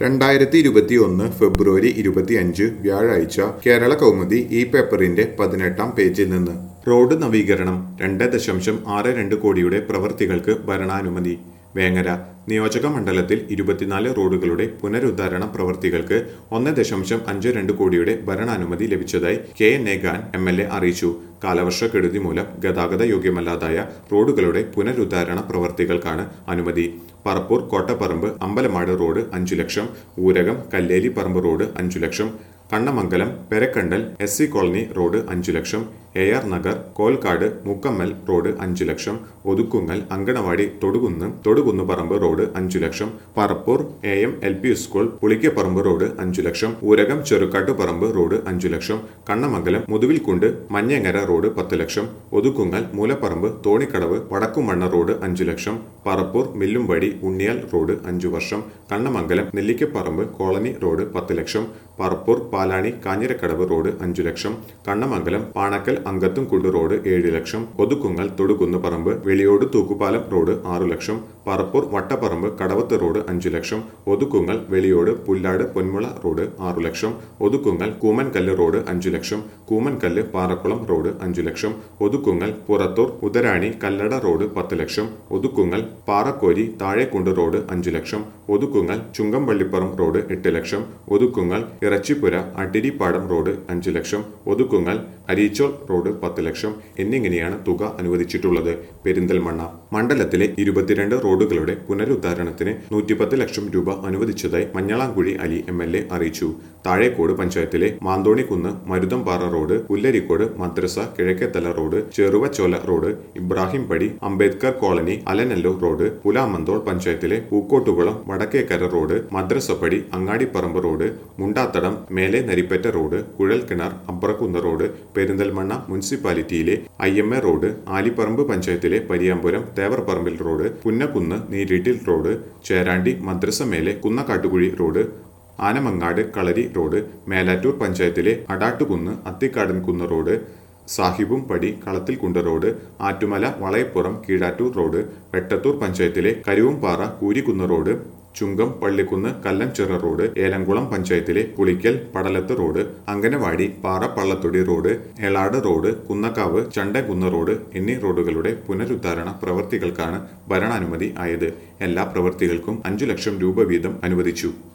രണ്ടായിരത്തി ഇരുപത്തി ഒന്ന് ഫെബ്രുവരി ഇരുപത്തിയഞ്ച് വ്യാഴാഴ്ച കേരള കൗമുദി ഈ പേപ്പറിന്റെ പതിനെട്ടാം പേജിൽ നിന്ന് റോഡ് നവീകരണം രണ്ട് ദശാംശം ആറ് രണ്ട് കോടിയുടെ പ്രവൃത്തികൾക്ക് ഭരണാനുമതി വേങ്ങര നിയോജക മണ്ഡലത്തിൽ ഇരുപത്തിനാല് റോഡുകളുടെ പുനരുദ്ധാരണ പ്രവൃത്തികൾക്ക് ഒന്ന് ദശാംശം അഞ്ച് രണ്ട് കോടിയുടെ ഭരണാനുമതി ലഭിച്ചതായി K N A Khan M L A അറിയിച്ചു കാലവർഷക്കെടുതി മൂലം ഗതാഗത യോഗ്യമല്ലാതായ റോഡുകളുടെ പുനരുദ്ധാരണ പ്രവൃത്തികൾക്കാണ് അനുമതി പറപ്പൂർ കോട്ടപ്പറമ്പ് അമ്പലമാട് റോഡ് അഞ്ചു ലക്ഷം ഊരകം കല്ലേലി പറമ്പ് റോഡ് അഞ്ചു lakh Kannamangalam Perakkandal S C colony road അഞ്ചു lakh A R Nagar Kolkkad Mukkammal road അഞ്ചു ലക്ഷം ഒതുക്കുങ്ങൽ അങ്കണവാടി തൊടുകുന്ന് തൊടുകുന്ന് പറമ്പ് റോഡ് അഞ്ചു lakh Parappur A M L P school Pulikkapparamba road അഞ്ചു ലക്ഷം ഊരകം ചെറുക്കാട്ടു പറമ്പ് റോഡ് അഞ്ചു ലക്ഷം കണ്ണമംഗലം മുതുവിൽക്കുണ്ട് മഞ്ഞങ്ങര റോഡ് പത്ത് ലക്ഷം ഒതുക്കുങ്ങൽ മൂലപ്പറമ്പ് തോണിക്കടവ് വടക്കുമണ്ണ റോഡ് അഞ്ചു ലക്ഷം പറപ്പൂർ മില്ലുംവടി ഉണ്ണിയാൽ റോഡ് അഞ്ചു വർഷം കണ്ണമംഗലം നെല്ലിക്കപ്പറമ്പ് കോളനി റോഡ് പത്ത് ലക്ഷം പറപ്പൂർ പാലാണി കാഞ്ഞിരക്കടവ് റോഡ് അഞ്ചു ലക്ഷം കണ്ണമംഗലം പാണക്കൽ അങ്കത്തുംകുണ്ട് റോഡ് ഏഴ് ലക്ഷം ഒതുക്കുങ്ങൽ തൊടുകുന്ന് പറമ്പ് വെളിയോട് തൂക്കുപാലം റോഡ് ആറു ലക്ഷം പറപ്പൂർ വട്ടപ്പറമ്പ് കടവത്ത് റോഡ് അഞ്ചു ലക്ഷം ഒതുക്കുങ്ങൽ വെളിയോട് പുല്ലാട് പൊന്മുള റോഡ് ആറു ലക്ഷം ഒതുക്കുങ്ങൽ കൂമൻകല്ല് റോഡ് അഞ്ചു ലക്ഷം കൂമൻകല്ല് പാറക്കുളം റോഡ് അഞ്ചു ലക്ഷം ഒതുക്കുങ്ങൽ പുറത്തൂർ ഉദരാണി കല്ലട റോഡ് പത്ത് ലക്ഷം ഒതുക്കുങ്ങൽ പാറക്കോരി താഴേക്കുണ്ട് റോഡ് അഞ്ചു ലക്ഷം ഒതുക്കുങ്ങൽ ചുങ്കംപള്ളിപ്പുറം റോഡ് എട്ട് ലക്ഷം ഒതുക്കുങ്ങൽ ഇറച്ചിപ്പുര അട്ടിരിപ്പാടം റോഡ് അഞ്ചു ലക്ഷം ഒതുക്കുങ്ങൽ അരീച്ചോൾ റോഡ് പത്ത് ലക്ഷം എന്നിങ്ങനെയാണ് തുക അനുവദിച്ചിട്ടുള്ളത് പെരിന്തൽമണ്ണ മണ്ഡലത്തിലെ ഇരുപത്തിരണ്ട് റോഡുകളുടെ പുനരുദ്ധാരണത്തിന് നൂറ്റിപ്പത്ത് ലക്ഷം രൂപ അനുവദിച്ചതായി Manjalamkuzhi Ali M L A അറിയിച്ചു താഴേക്കോട് പഞ്ചായത്തിലെ മാന്തോണിക്കുന്ന് മരുതംപാറ റോഡ് പുല്ലരിക്കോട് മദ്രസ Kizhakkethala road Cheruvachola road Ibrahim Padi Ambedkar colony Alanallur road Pulamanthole പഞ്ചായത്തിലെ Pookkottukulam Vadakkekara road Madrasappadi Angadipparamba road Mundathadam Mele Naripatta road Kuzhalkinar Abrakkunnu road Perinthalmanna മുനിസിപ്പാലിറ്റിയിലെ I M A road Alipparamba പഞ്ചായത്തിലെ പരിയാമ്പുരം തേവർപ്പറമ്പിൽ റോഡ് പുന്നക്കുന്ന് നീരീട്ടിൽ റോഡ് ചേരാണ്ടി മദ്രസ മേലെ കുന്നക്കാട്ടുകുഴി റോഡ് ആനമങ്ങാട് കളരി റോഡ് മേലാറ്റൂർ പഞ്ചായത്തിലെ അടാട്ടുകുന്ന് അത്തിക്കാടൻ കുന്ന് റോഡ് സാഹിബും പടി കളത്തിൽകുണ്ട് റോഡ് ആറ്റുമല വളയപ്പുറം കീഴാറ്റൂർ റോഡ് വെട്ടത്തൂർ പഞ്ചായത്തിലെ കരുവുംപാറ കൂരിക്കുന്ന് റോഡ് ചുങ്കം പള്ളിക്കുന്ന് കല്ലംചിറ റോഡ് ഏലംകുളം പഞ്ചായത്തിലെ Pulikkal Padalath road anganwadi Para Pallathodi road Elad road Kunnakkavu Chandakunnu road എന്നീ റോഡുകളുടെ പുനരുദ്ധാരണ പ്രവൃത്തികൾക്കാണ് ഭരണാനുമതി ആയത് എല്ലാ പ്രവൃത്തികൾക്കും അഞ്ചു ലക്ഷം രൂപ വീതം അനുവദിച്ചു